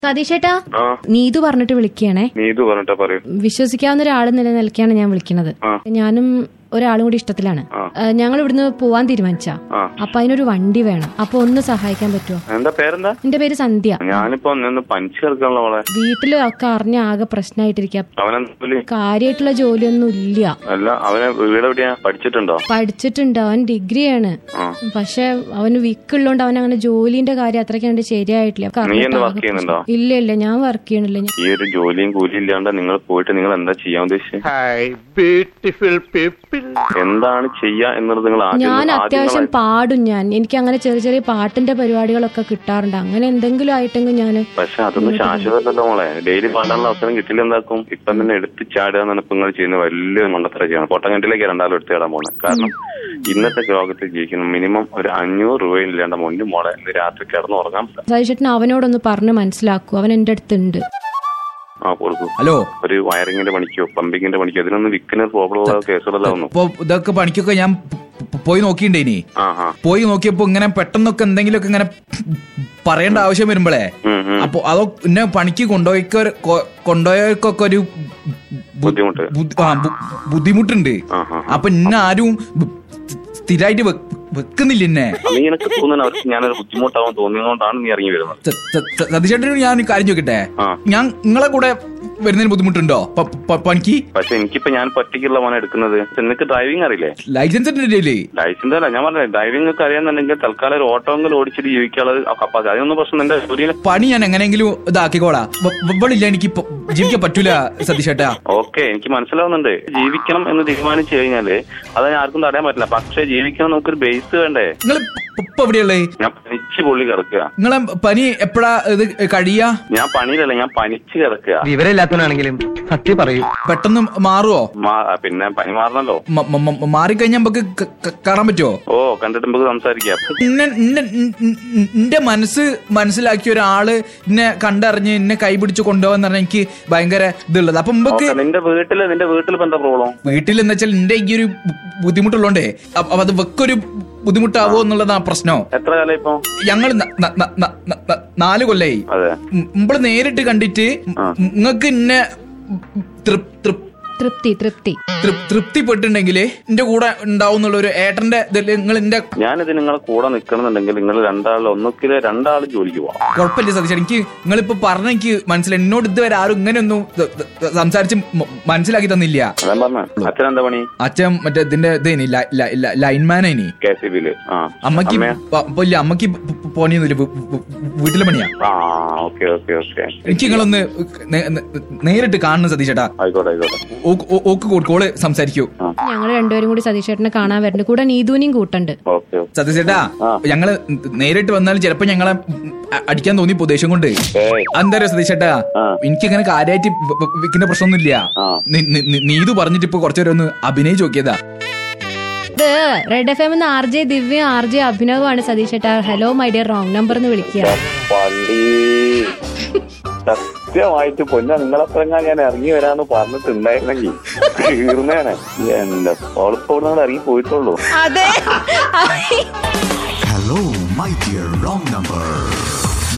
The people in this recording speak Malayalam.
സതീഷേട്ടാ ആ നീതു പറഞ്ഞിട്ട് വിളിക്കുകയാണേ നീതു പറഞ്ഞിട്ടാ പറയൂ വിശ്വസിക്കാവുന്ന ഒരാൾ നിലനിൽക്കാണ് ഞാൻ വിളിക്കുന്നത് ആ. ഞാനും ഒരാളും കൂടി ഇഷ്ടത്തിലാണ് ആ. ഏഹ് ഞങ്ങൾ ഇവിടുന്ന് പോവാൻ തീരുമാനിച്ചാ ആ അപ്പൊ അതിനൊരു വണ്ടി വേണം അപ്പൊ ഒന്ന് സഹായിക്കാൻ പറ്റുമോ എന്താ പേരെന്താ എന്റെ പേര് സന്ധ്യ ഞാനിപ്പോ ഒന്ന് പഞ്ച് ചേർക്കാനുള്ള മോളെ വീട്ടില് ഒക്കെ അറിഞ്ഞ ആകെ പ്രശ്നമായിട്ടിരിക്ക അവനെന്താ കാര്യമായിട്ടുള്ള ജോലിയൊന്നും ഇല്ല അല്ല അവനെ വീട് എവിടെയാ പഠിച്ചിട്ടുണ്ടോ പഠിച്ചിട്ടുണ്ട് അവൻ ഡിഗ്രിയാണ് ആ പക്ഷെ അവന് വീക്കുള്ളതുകൊണ്ട് അവൻ അങ്ങനെ ജോലിന്റെ കാര്യം അത്രയ്ക്ക് കണ്ട് ശരിയായിട്ടില്ല അവർക്ക് നീ അറിഞ്ഞിട്ട് എന്ത് ആകെ വർക്ക് ചെയ്യുന്നുണ്ടോ ഇല്ല ഇല്ല ഞാൻ വർക്ക് ചെയ്യണില്ല ഞാൻ- ഈ ഒരു ജോലിയും കൂലിയും ഇല്ലാണ്ട് നിങ്ങൾ പോയിട്ട് നിങ്ങൾ എന്താ ചെയ്യാൻ ഉദ്ദേശിച്ചത് Hi, beautiful people. എന്താണ് ചെയ്യാ എന്നുള്ളത് നിങ്ങൾ ആദ്യം ഞാൻ ആദ്യം അത്യാവശ്യം നിങ്ങളെ- പാടും ഞാൻ എനിക്ക് അങ്ങനെ ചെറിയ ചെറിയ പാട്ടിന്റെ പരിപാടികളൊക്കെ കിട്ടാറുണ്ട് അങ്ങനെ എന്തെങ്കിലും ആയിട്ടെങ്കിൽ ഞാൻ പക്ഷെ അതൊന്നും ശാശ്വതമല്ലല്ലോ മോളെ ഡെയിലി പാടാനുള്ള അവസരം കിട്ടില്ല എന്താക്കും ഇപ്പം തന്നെ എടുത്ത് ചാടുക എന്നാണ് ഇപ്പൊ നിങ്ങൾ ചെയ്യുന്ന വലിയ മണ്ടത്തര ചെയ്യണം പൊട്ടങ്കണ്ടിലേക്ക് രണ്ടാളും എടുത്ത് ചാടാൻ പോണേ കാരണം ഇന്നത്തെ ലോകത്തിൽ ജീവിക്കുന്ന മിനിമം ഒരു അഞ്ഞൂറ് രൂപയില്ലാണ്ട് മുന്നിൽ മോളെ ഇന്ന് രാത്രി കിടന്ന് ഉറങ്ങാൻ പറ്റില്ല. സതീഷേട്ടൻ അവനോടൊന്ന് പറഞ്ഞ് മനസ്സിലാക്കൂ അവൻ എന്റെ അടുത്തുണ്ട് ആ കൊടുക്കൂ ഹലോ ഒരു വയറിങ്ങിന്റെ പണിക്കോ പ്ലംബിങ്ങിന്റെ പണിക്കോ ഇതിനൊന്നും വിൽക്കുന്ന പ്രോബ്ലം ഉള്ള കേസുകളല്ല ഒന്നും ഇപ്പൊ ഇതൊക്കെ പണിക്കൊക്കെ ഞാൻ പ് പോയി നോക്കിണ്ടേനി ആ ആ പോയി നോക്കിയപ്പോ ഇങ്ങനെ പെട്ടെന്നൊക്കെ എന്തെങ്കിലുമൊക്കെ ഇങ്ങനെ പറയേണ്ട ആവശ്യം വരുമ്പോഴേ ഉം, ഉം. അപ്പൊ അതോ എന്നെ പണിക്ക് കൊണ്ടുപോയിക്ക കൊണ്ടുപോയവർക്കൊക്കെ ഒരു ബു- ബുദ്ധിമുട്ട്. ബുദ്ധി- ആ, ബു- ബുദ്ധിമുട്ടുണ്ട് ആ, ആ. അപ്പൊ ഇന്നെ ആരും ബ്- സ്ഥിരായിട്ട് വെ- വെക്കുന്നില്ല എന്നെ നീ എനിക്ക് തോന്നുന്നു അവർക്ക് ഞാനൊരു ബുദ്ധിമുട്ടാവാൻ തോന്നിയതുകൊണ്ടാണ് നീ ഇറങ്ങി വരുന്നത് സതീശേട്ടനോട് ഞാൻ ഒരു കാര്യം ചോദിക്കട്ടെ ആ. ഞാൻ നിങ്ങളെ കൂടെ വരുന്നതിന് ബുദ്ധിമുട്ടുണ്ടോ പ- പ- പണിക്ക് പക്ഷെ എനിക്കിപ്പോ ഞാൻ പറ്റിക്കുള്ള മോനെ എടുക്കുന്നത് നിനക്ക് ഡ്രൈവിംഗ് അറിയില്ലേ ലൈസൻസ് ഇല്ലേ ലൈസൻസ് അല്ല ഞാൻ പറഞ്ഞത് ഡ്രൈവിംഗ് ഒക്കെ അറിയാന്നുണ്ടെങ്കിൽ തൽക്കാലം ഒരു ഓട്ടോങ്കിൽ ഓടിച്ചിട്ട് ജീവിക്കാനുള്ളത് കപ്പാസ് അതൊന്നും പ്രശ്നം നിന്റെ ജോലിയിൽ പണി ഞാൻ എങ്ങനെയെങ്കിലും ഇതാക്കിക്കോളാം വ- ഇവളില്ല എനിക്ക് ഇപ്പൊ ജീവിക്കാൻ പറ്റൂല സതീഷേട്ടാ ഓക്കെ എനിക്ക് മനസ്സിലാവുന്നുണ്ട് ജീവിക്കണം എന്ന് തീരുമാനിച്ചു കഴിഞ്ഞാല് അത് ഞാൻ ആർക്കും തടയാൻ പറ്റില്ല പക്ഷെ ജീവിക്കണം നമുക്കൊരു ബേസ് വേണ്ടേ നിങ്ങൾ ഇപ്പൊ എവിടെയുള്ളേ ഞാൻ പനിച്ച് പൊള്ളി കിടക്കുക നിങ്ങളെ പനി എപ്പോഴാ ഇത് കഴിയാ ഞാൻ പണിയിലല്ല ഞാൻ പനിച്ച് കിടക്കുക വിവരമില്ലാത്തവനാണെങ്കിലും സത്യം പറയൂ പെട്ടെന്ന് മാറുവോ മാ- പിന്നെ പനി മാറണല്ലോ മ- മ- മ- മാറിക്കഴിഞ്ഞാൽ നമുക്ക് ക- ക- കാണാൻ പറ്റുമോ ഓ കണ്ടിട്ട് നമുക്ക് സംസാരിക്കാം ഇന്നെ ഇന്നെ- എന്റെ മനസ്സ് മനസ്സിലാക്കിയ ഒരാള് എന്നെ കണ്ടറിഞ്ഞ് എന്നെ കൈപിടിച്ച് കൊണ്ടുപോകാന്ന് പറഞ്ഞാൽ എനിക്ക് ഭയങ്കര ഇതുള്ളത് അപ്പൊ മുമ്പൊക്കെ ഓക്കെ നിന്റെ വീട്ടില് നിന്റെ വീട്ടിൽ ഇപ്പൊ എന്താ പ്രോബ്ലം വീട്ടിൽ എന്ന് വെച്ചാൽ എന്റെ ഈ ഒരു ബു- ബുദ്ധിമുട്ടുള്ളോണ്ടേ അ- അപ്പൊ അത് വെക്കൊരു ബുദ്ധിമുട്ടാവോ എന്നുള്ളതാണ് പ്രശ്നം എത്ര കാലം ഇപ്പൊ ഞങ്ങൾ നാല് കൊല്ലായി അതെ നമ്മള് നേരിട്ട് കണ്ടിട്ട് നിങ്ങക്ക് ഇന്നെ തൃപ്- തൃപ്- തൃപ്തി തൃപ്തി തൃപ്- തൃപ്തിപ്പെട്ടിട്ടുണ്ടെങ്കിൽ എന്റെ കൂടെ ഉണ്ടാവും എന്നുള്ള ഒരു ഏട്ടന്റെ നിങ്ങൾ എന്റെ ഞാനിത് നിങ്ങളെ കൂടെ നിൽക്കണമെന്നുണ്ടെങ്കിൽ നിങ്ങൾ രണ്ടാൾ ഒന്നൊക്കില് രണ്ടാൾ ജോലിക്ക് പോവാം കുഴപ്പമില്ല സതീശൻ എനിക്ക് നിങ്ങളിപ്പോ പറഞ്ഞ എനിക്ക് മനസ്സിലായി എന്നോട് ഇതുവരെ ആരും ഇങ്ങനെയൊന്നും ത- ത- സംസാരിച്ച് മ- മനസ്സിലാക്കി തന്നില്ല അതാ പറഞ്ഞ അച്ഛൻ എന്താ പണി അച്ഛൻ മറ്റേ ഇതിന്റെ ഇതേനി ലൈൻമാനേനി കെ സി ബിയില് ആ അമ്മക്ക് അമ്മയോ? പ- ഇപ്പൊ ഇല്ല അമ്മക്ക് പോണിയൊന്നുമില്ല വീ- വീ- വീട്ടിലെ പണിയാ ആ ഓക്കെ ഓക്കെ ഓക്കെ എനിക്ക് നിങ്ങളൊന്ന് നേ- നേ- നേരിട്ട് കാണണം സതീശേട്ടാ ആയിക്കോട്ടെ ആയിക്കോട്ടെ ഓക്ക് ഓ- ഓക്ക് കോ- കോള് സംസാരിക്കൂ ഞങ്ങൾ രണ്ടുപേരും കൂടി സതീഷേട്ടനെ കാണാൻ വരുന്നുണ്ട് കൂടെ നീതുവിനെയും കൂട്ടുണ്ട് ഓക്കെ ഓക്കെ സതീശേട്ടാ ആ. ഞങ്ങള് നേരിട്ട് വന്നാലും ചിലപ്പോ ഞങ്ങളെ അ- അടിക്കാൻ തോന്നി ദേഷ്യം കൊണ്ട് ഏയ് എന്താ പറയാ സതീശേട്ടാ ആ. എനിക്ക് അങ്ങനെ കാര്യമായിട്ട് വിൽക്കുന്ന പ്രശ്നമൊന്നുമില്ല ആ. നി- നി- നി- നീതു പറഞ്ഞിട്ട് ഇപ്പൊ കുറച്ചുപേരെ ഒന്ന് അഭിനയിച്ച് നോക്കിയതാ ഇത് red F M R J Divya R J അഭിനവാണ് സതീഷേട്ടാ hello my dear wrong number എന്ന് വിളിക്കുക പള്ളി സത്യമായിട്ട് പൊന്ന നിങ്ങളെത്രങ്ങാൻ ഞാൻ ഇറങ്ങി വരാന്ന് പറഞ്ഞിട്ടുണ്ടായിരുന്നെങ്കിൽ തീർന്നേനെ എന്റെ ഓളിപ്പോട് നിങ്ങൾ ഇറങ്ങി പോയിട്ടുള്ളൂ അതെ Hello, my dear wrong number.